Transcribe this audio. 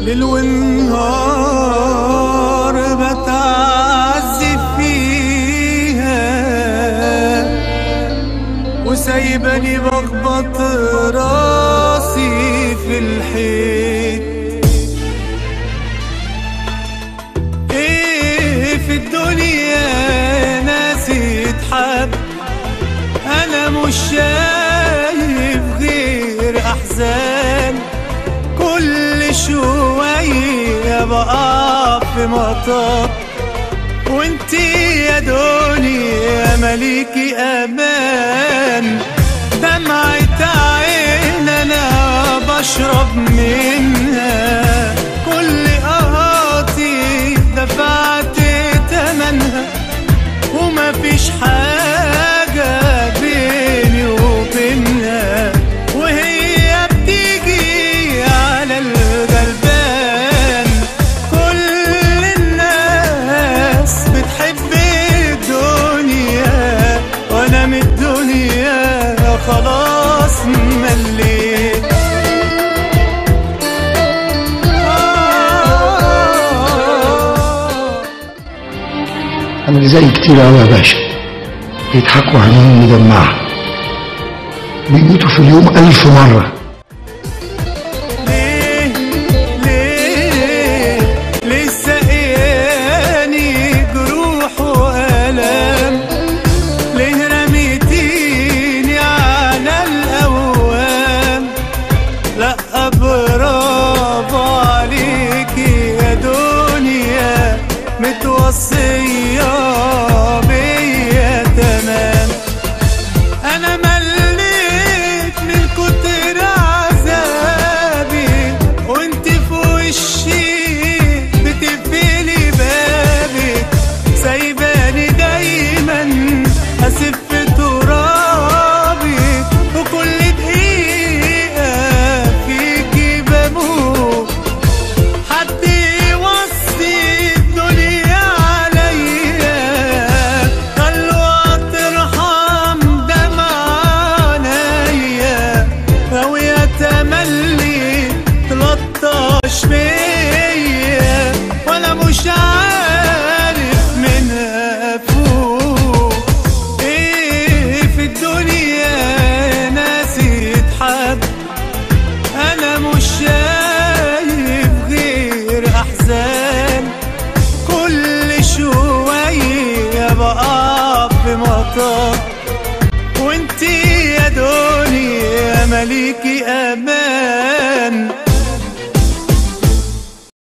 ليل ونهار بتعذب فيها وسايباني بخبط راسي في الحيط ايه في الدنيا ناس يتحب انا مش شايف غير احزان كل شوية بقع في مطب وانتي يا دنيا مليكي امان دمعة عين انا بشرب منها كل قهاتي دفعت تمنها وما فيش حاجة بيني وبينها وهي بتيجي على الغلبان كل الناس بتحب الدنيا وانا من الدنيا خلاص مليت آه انا اللي زي كتير قوي يا باشا بيضحكوا عليهم مدمعة بيموتوا في اليوم ألف مرة ليه ليه لسه قياني جروح وألم ليه رميتيني على الأوام لا برافو عليكي يا دنيا متوصية بيا تمام انا مليت من كتر عذابي وانت في وشي بتقفلي بابك سايباني دايما اسف ترابي وكل دقيقة فيكي بموت حد يوصي الدنيا عليا خلوها ترحم دمع عينيا او يتملي تلطش بيا وانا مش عارف منها افوق ايه في الدنيا ناس يتحب انا مش شايف غير احزان كل شوية بقع في مطب وانتي يا دنيا مليكي امان